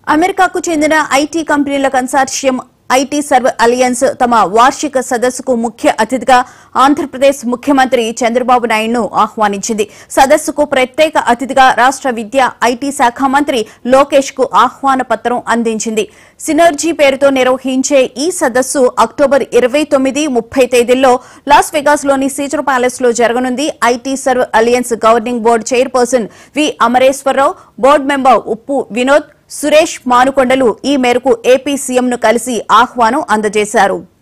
అమెరికాకు చెందిన ఐటీ కంపెనీల కన్సార్షియం ఐటీ సర్వ్ అలియన్స్ తమ వార్షిక సదస్సుకు ముఖ్య అతిథిగా ఆంధ్రప్రదేశ్ ముఖ్యమంత్రి చంద్రబాబు నాయుడును ఆహ్వానించింది సదస్సుకు ప్రత్యేక అతిథిగా రాష్ట్ర విద్యా ఐటీ శాఖ మంత్రి లోకేష్ కు ఆహ్వాన పత్రం అందించింది సినర్జీ పేరుతో నిర్వహించే ఈ సదస్సు అక్టోబర్ ఇరవై తొమ్మిది ముప్పై తేదీల్లో లాస్ వెగాస్ లోని సీజర్ ప్యాలెస్ లో జరగనుంది IT Serve Alliance governing board chairperson V Amareswararao board member Uppu Vinod Suresh మానుకొండలు ఈ మేరకు ఏపీ సీఎంను కలిసి ఆహ్వానం అందజేశారు